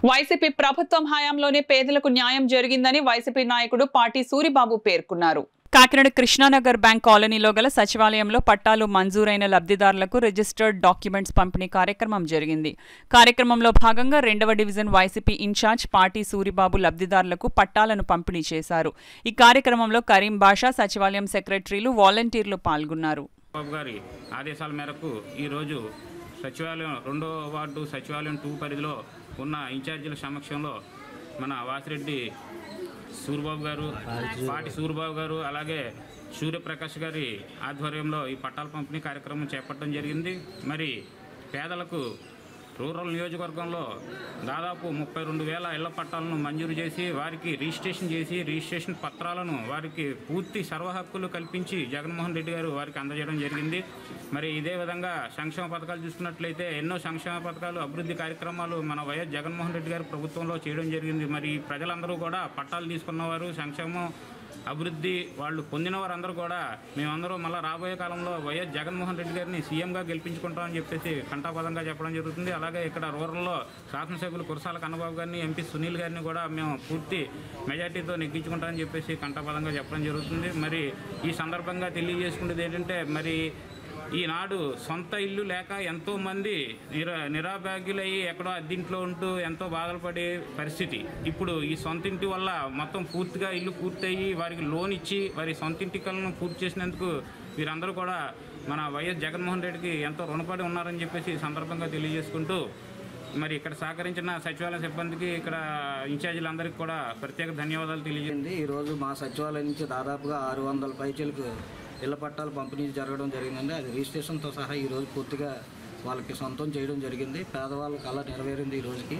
YCP ప్రభుత్వం హయాంలోనే పేదలకు న్యాయం జరిగిందని వైసీపీ నాయకుడు పాటి సూరిబాబు పేర్కొన్నారు కాకినాడ కృష్ణానగర్ బ్యాంక్ కాలనీలో గల సచివాలయంలో పట్టాలు మంజూరైన లబ్ధిదారులకు రిజిస్టర్డ్ డాక్యుమెంట్స్ పంపిణీ కార్యక్రమం జరిగింది కార్యక్రమంలో భాగంగా రెండవ డివిజన్ వైసీపీ ఇన్ఛార్జ్ పాటి సూరిబాబు లబ్ధిదారులకు పట్టాలను పంపిణీ చేశారు ఈ కార్యక్రమంలో కరీం బాషా సచివాలయం సెక్రటరీలు వాలంటీర్లు పాల్గొన్నారు బాబు గారి ఆదేశాల మేరకు ఈరోజు సచివాలయం రెండో వార్డు సచివాలయం టూ పరిధిలో ఉన్న ఇన్ఛార్జీల సమక్షంలో మన వాసిరెడ్డి సూరిబాబు గారు పాటి సూరిబాబు గారు అలాగే సూర్యప్రకాష్ గారి ఆధ్వర్యంలో ఈ పట్టాల పంపిణీ కార్యక్రమం చేపట్టడం జరిగింది మరి పేదలకు రూరల్ నియోజకవర్గంలో దాదాపు ముప్పై రెండు వేల ఇళ్ల పట్టాలను మంజూరు చేసి వారికి రిజిస్ట్రేషన్ చేసి రిజిస్ట్రేషన్ పత్రాలను వారికి పూర్తి సర్వ హక్కులు కల్పించి జగన్మోహన్ రెడ్డి గారు వారికి అందజేయడం జరిగింది మరి ఇదే విధంగా సంక్షేమ పథకాలు చూసుకున్నట్లయితే ఎన్నో సంక్షేమ పథకాలు అభివృద్ధి కార్యక్రమాలు మన వైఎస్ జగన్మోహన్ రెడ్డి గారి ప్రభుత్వంలో చేయడం జరిగింది మరి ప్రజలందరూ కూడా పట్టాలు తీసుకున్నవారు సంక్షేమం అభివృద్ధి వాళ్ళు పొందిన వారందరూ కూడా మేమందరూ మళ్ళీ రాబోయే కాలంలో వైఎస్ జగన్మోహన్ రెడ్డి గారిని సీఎంగా గెలిపించుకుంటామని చెప్పేసి కంటాపదంగా చెప్పడం జరుగుతుంది అలాగే ఇక్కడ రూరల్లో శాసనసభ్యులు కురసాల కన్నబాబు గారిని ఎంపీ సునీల్ గారిని కూడా మేము పూర్తి మెజార్టీతో నెగ్గించుకుంటామని చెప్పేసి కంటాపదంగా చెప్పడం జరుగుతుంది మరి ఈ సందర్భంగా తెలియజేసుకునేది ఏంటంటే మరి ఈనాడు సొంత ఇల్లు లేక ఎంతో మంది నిరా నిరాభాగ్యులయ్యి ఎక్కడో అద్దీంట్లో ఉంటూ ఎంతో బాధలు పడే పరిస్థితి ఇప్పుడు ఈ సొంత ఇంటి వల్ల మొత్తం పూర్తిగా ఇల్లు పూర్తయ్యి వారికి లోన్ ఇచ్చి వారి సొంత ఇంటి కలను పూర్తి చేసినందుకు వీరందరూ కూడా మన వైఎస్ జగన్మోహన్ రెడ్డికి ఎంతో రుణపడి ఉన్నారని చెప్పేసి ఈ సందర్భంగా తెలియజేసుకుంటూ మరి ఇక్కడ సహకరించిన సచివాలయ సిబ్బందికి ఇక్కడ ఇన్ఛార్జీలందరికీ కూడా ప్రత్యేక ధన్యవాదాలు తెలియజే జరిగింది ఈరోజు మా సచివాలయం నుంచి దాదాపుగా ఆరు వందల పైచీలకు ఇళ్ల పట్టాలు పంపిణీ జరగడం జరిగిందండి అది రిజిస్ట్రేషన్తో సహా ఈరోజు పూర్తిగా వాళ్ళకి సొంతం చేయడం జరిగింది పేదవాళ్ళ కళ నెరవేరింది ఈ రోజుకి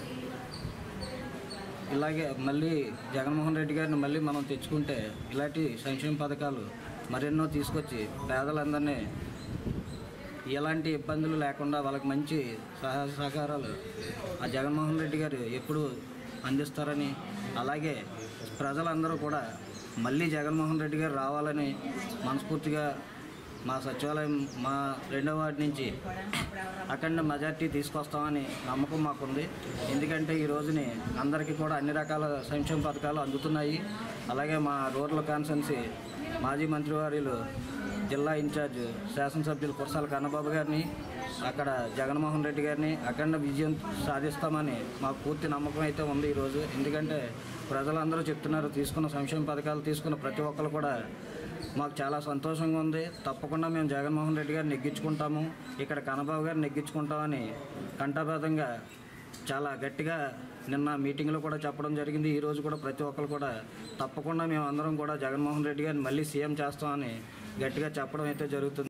ఇలాగే మళ్ళీ జగన్మోహన్ రెడ్డి గారిని మళ్ళీ మనం తెచ్చుకుంటే ఇలాంటి సంక్షేమ పథకాలు మరెన్నో తీసుకొచ్చి పేదలందరినీ ఎలాంటి ఇబ్బందులు లేకుండా వాళ్ళకి మంచి సహాయ సహకారాలు ఆ జగన్మోహన్ రెడ్డి గారు ఎప్పుడు అందిస్తారని అలాగే ప్రజలందరూ కూడా మళ్ళీ జగన్మోహన్ రెడ్డి గారు రావాలని మనస్ఫూర్తిగా మా సచివాలయం మా రెండవ వార్డు నుంచి అఖండ మెజార్టీ తీసుకొస్తామని నమ్మకం మాకుంది ఎందుకంటే ఈ రోజుని అందరికీ కూడా అన్ని రకాల సంక్షేమ పథకాలు అందుతున్నాయి అలాగే మా రూరల్ కాన్సెన్సీ మాజీ మంత్రివర్యులు జిల్లా ఇన్ఛార్జ్ శాసనసభ్యులు కురసాల కన్నబాబు గారిని అక్కడ జగన్మోహన్ రెడ్డి గారిని అఖండ విజయం సాధిస్తామని మాకు పూర్తి నమ్మకం అయితే ఉంది ఈరోజు ఎందుకంటే ప్రజలందరూ చెప్తున్నారు తీసుకున్న సంక్షేమ పథకాలు తీసుకున్న ప్రతి ఒక్కరు కూడా మాకు చాలా సంతోషంగా ఉంది తప్పకుండా మేము జగన్మోహన్ రెడ్డి గారిని నెగ్గించుకుంటాము ఇక్కడ కన్నబాబు గారిని నెగ్గించుకుంటామని కంఠాభేదంగా చాలా గట్టిగా నిన్న మీటింగ్లో కూడా చెప్పడం జరిగింది ఈ రోజు కూడా ప్రతి ఒక్కరు కూడా తప్పకుండా మేము అందరం కూడా జగన్మోహన్ రెడ్డి గారిని మళ్ళీ సీఎం చేస్తామని గట్టిగా చెప్పడం అయితే జరుగుతుంది